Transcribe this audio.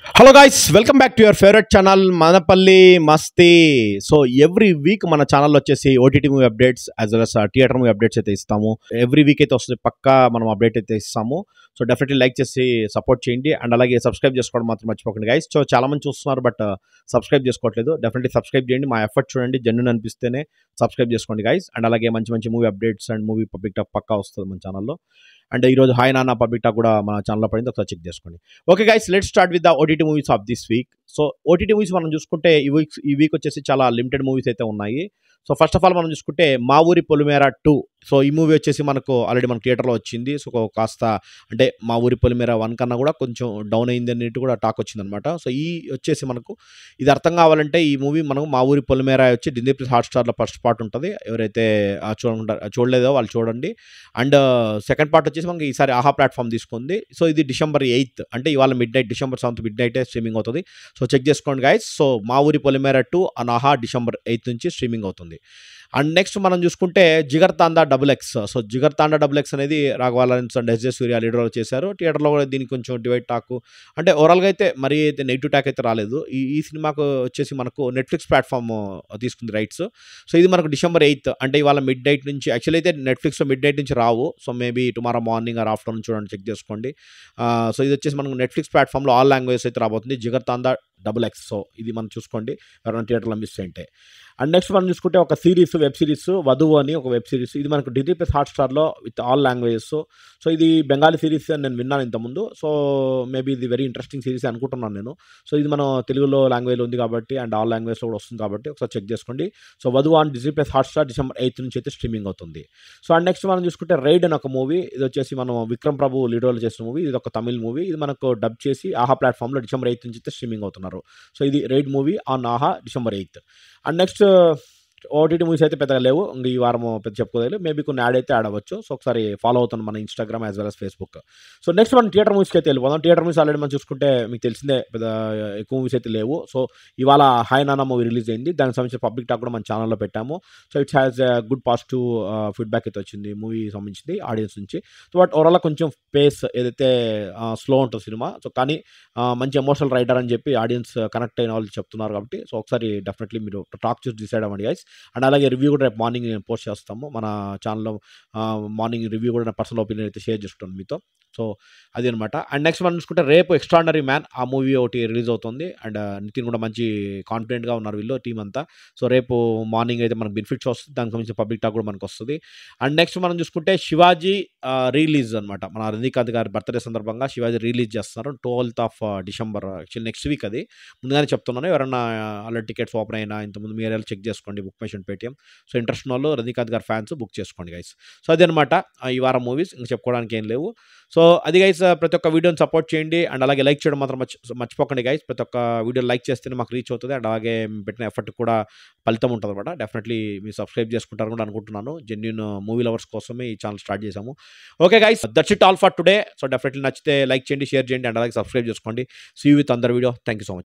hello guys welcome back to your favourite channel Manapalli Masti so every week మన channel వచ్చేసి OTT movie updates as well as theatre movie updates అయితే ఇస్తాము every week అయితే వస్తుంది పక్కా మనం update అయితే ఇస్తాము సో డెఫినెట్లీ లైక్ చేసి సపోర్ట్ చేయండి అండ్ అలాగే సబ్స్క్రైబ్ చేసుకోవడం మాత్రం మర్చిపోకండి గైస్ సో చాలా మంది చూస్తున్నారు బట్ సబ్స్క్రైబ్ చేసుకోవట్లేదు డెఫినెట్లీ సబ్స్క్రైబ్ చేయండి మా ఎఫర్ట్ చూడండి జెన్యున్ అనిపిస్తేనే సబ్స్క్రైబ్ చేసుకోండి గైస్ అండ్ అలాగే మంచి మంచి movie updates and movie public talk పక్కా వస్తుంది మన ఛానల్లో అండ్ ఈరోజు హాయ్ నాన్న పబ్లిక్ టాక్ కూడా మన ఛానల్లో పడింది ఒకసారి చెక్ చేసుకోండి okay guys let start with the OTT movies of this week so OTT movies మనం చూసుకుంటే ఈ వీక్ ఈ వీక్ వచ్చేసి చాలా లిమిటెడ్ మూవీస్ అయితే ఉన్నాయి సో ఫస్ట్ ఆఫ్ ఆల్ మనం చూసుకుంటే మా ఊరి పొలిమేర టూ సో ఈ మూవీ వచ్చేసి మనకు ఆల్రెడీ మన థియేటర్లో వచ్చింది సో కాస్త అంటే మా ఊరి పొలిమేర వన్ కన్నా కూడా కొంచెం డౌన్ అయింది అన్నట్టు కూడా టాక్ వచ్చిందనమాట సో ఈ వచ్చేసి మనకు ఇది అర్థం కావాలంటే ఈ మూవీ మనం మా ఊరి పొలిమేర వచ్చి డిజనీ ప్లస్ హాట్ స్టార్లో ఫస్ట్ పార్ట్ ఉంటుంది ఎవరైతే ఆ చూడ చూడలేదో వాళ్ళు చూడండి అండ్ సెకండ్ పార్ట్ వచ్చేసి మనకి ఈసారి ఆహా ప్లాట్ఫామ్ తీసుకుంది సో ఇది డిసెంబర్ ఎయిత్ అంటే ఇవాళ మిడ్ నైట్ డిసెంబర్ సెవెంత్ మిడ్ నైటే స్ట్రీమింగ్ అవుతుంది సో చెక్ చేసుకోండి guys so Maa Oori Polimera two and Aha December eighth నుంచి స్ట్రీమింగ్ అవుతుంది అండ్ నెక్స్ట్ మనం చూసుకుంటే Jigarthanda double X so Jigarthanda double X అనేది Raghava Lawrence and S J Suryah leader చేశారు థియేటర్లో కూడా దీనికి కొంచెం డివైడ్ టాక్ అంటే ఓవరాల్గా అయితే మరీ అయితే నెగిటివ్ టాక్ అయితే రాలేదు ఈ ఈ సినిమాకు వచ్చేసి మనకు నెట్ఫ్లిక్స్ ప్లాట్ఫామ్ తీసుకుంది రైట్స్ సో ఇది మనకు డిసెంబర్ ఎయిత్ అంటే ఇవాళ మిడ్ నైట్ నుంచి యాక్చువల్లీ అయితే నెట్ఫ్లిక్స్లో మిడ్ నైట్ నుంచి రావు so maybe tomorrow morning or afternoon చూడండి చెక్ చేసుకోండి సో ఇది వచ్చేసి మనకు నెట్ఫ్లిక్స్ ప్లాట్ఫామ్లో ఆల్ లాంగ్వేజ్ అయితే రాబోతుంది Jigarthanda double X so ఇది మనం చూసుకోండి ఎవరైనా థియేటర్లో మిస్ అంటే అండ్ నెక్స్ట్ మనం చూసుకుంటే ఒక సిరీస్ వెబ్ సిరీస్ వధువు అని ఒక వెబ్ సిరీస్ ఇది మనకు డిజనీ ప్లస్ హాట్ స్టార్లో విత్ ఆల్ లాంగ్వేజెస్ సో ఇది బెంగాలీ సిరీస్ అని నేను విన్నాను ఇంతకుముందు సో మేబీ ఇది వెరీ ఇంట్రెస్టింగ్ సిరీస్ అనుకుంటున్నాను నేను సో ఇది మనం తెలుగులో లాంగ్వేజ్లో ఉంది కాబట్టి అండ్ ఆల్ లాంగ్వేజ్లో కూడా వస్తుంది కాబట్టి ఒకసారి చెక్ చేసుకోండి so Vadhuvu on Disney plus Hotstar December eighth నుంచి అయితే స్ట్రీమింగ్ అవుతుంది సో అండ్ నెక్స్ట్ మనం చూసుకుంటే రైడ్ అని ఒక మూవీ ఇది వచ్చేసి మనం విక్రమ్ ప్రభు లీడర్లో చేసిన మూవీ ఇది ఒక తమిళ్ మూవీ ఇది మనకు డబ్ చేసి ఆహా ప్లాట్ఫామ్లో డిసెంబర్ ఎయిత్ నుంచి అయితే స్ట్రీమింగ్ అవుతున్నారు సో ఇది ride movie on Aha December eighth and next OTT movies అయితే పెద్దగా లేవు ఇంక ఈ వారం పెద్ద చెప్పుకోలేదు మేబీ కొన్ని యాడ్ అయితే యాడ్ అవ్వచ్చు సో ఒకసారి ఫాలో అవుతాను మన Instagram as well as Facebook so next మనం థియేటర్ మూవీస్కి అయితే వెళ్ళిపోదాం థియేటర్ మూవీస్ ఆల్రెడీ మనం చూసుకుంటే మీకు తెలిసిందే పెద్ద ఎక్కువ మూవీస్ అయితే లేవు సో ఇవాళ హాయ్ నానా మూవీ రిలీజ్ అయింది దానికి సంబంధించిన పబ్లిక్ టాక్ కూడా మన ఛానల్లో పెట్టాము so it's has good positive feedback అయితే వచ్చింది మూవీ సంబంధించింది ఆడియన్స్ నుంచి సో బట్ ఓవరాల్ కొంచెం పేస్ ఏదైతే స్లో ఉంటుంది సినిమా సో కానీ మంచి ఎమోషనల్ రైటర్ అని చెప్పి ఆడియన్స్ కనెక్ట్ అయిన వాళ్ళు చెప్తున్నారు కాబట్టి సో ఒకసారి డెఫినెట్లీ మీరు టాక్ చూసి డిసైడ్ అవ్వండి గైస్ అండ్ అలాగే రివ్యూ కూడా రేపు మార్నింగ్ నేను పోస్ట్ చేస్తాము మన ఛానల్లో మార్నింగ్ రివ్యూ కూడా నా పర్సనల్ ఒపీనియన్ అయితే షేర్ చేస్తాను మీతో సో అది అనమాట అండ్ నెక్స్ట్ మనం చూసుకుంటే రేపు ఎక్స్ట్రాడనరీ మ్యాన్ ఆ మూవీ ఒకటి రిలీజ్ అవుతుంది అండ్ నితిన్ కూడా మంచి కాన్ఫిడెంట్గా ఉన్నారు వీళ్ళు టీం అంతా సో రేపు మార్నింగ్ అయితే మనకు బెనిఫిట్స్ వస్తుంది దానికి సంబంధించిన పబ్లిక్ టాక్ కూడా మనకు వస్తుంది అండ్ నెక్స్ట్ మనం చూసుకుంటే శివాజీ రిలీజ్ అనమాట మన రజనీకాంత్ గారి బర్త్డే సందర్భంగా శివాజీ రిలీజ్ చేస్తున్నారు twelfth of December actually next week అది ముందుగానే చెప్తున్నాను ఎవరైనా అలా టికెట్స్ ఓపెన్ అయినా ఇంతకుముందు మీరు చెక్ చేసుకోండి బుక్ మెషన్ పేటిఎం సో ఇంట్రెస్ట్ ఉన్న వాళ్ళు రజనీకాంత్ గారి ఫ్యాన్స్ బుక్ చేసుకోండి గైస్ సో అదనమాట ఈ వారం మూవీస్ ఇంకా చెప్పుకోవడానికి ఏం లేవు సో అది గైస్ ప్రతి ఒక్క వీడియోని సపోర్ట్ చేయండి అండ్ అలాగే లైక్ చేయడం మాత్రం మర్చి మర్చిపోకండి గైస్ ప్రతి ఒక్క వీడియో లైక్ చేస్తేనే మాకు రీచ్ అవుతుంది అండ్ అలాగే పెట్టిన ఎఫర్ట్ కూడా ఫలితం ఉంటుంది అనమాట డెఫినెట్లీ మీరు సబ్స్క్రైబ్ చేసుకుంటారు కూడా అనుకుంటున్నాను జెన్యున్ మూవీ లవర్స్ కోసమే ఈ ఛానల్ స్టార్ట్ చేశాము okay guys that's it all for today so definitely నచ్చితే లైక్ చేయండి షేర్ చేయండి అండ్ అలాగే సబ్స్క్రైబ్ చేసుకోండి see with another video thank you so much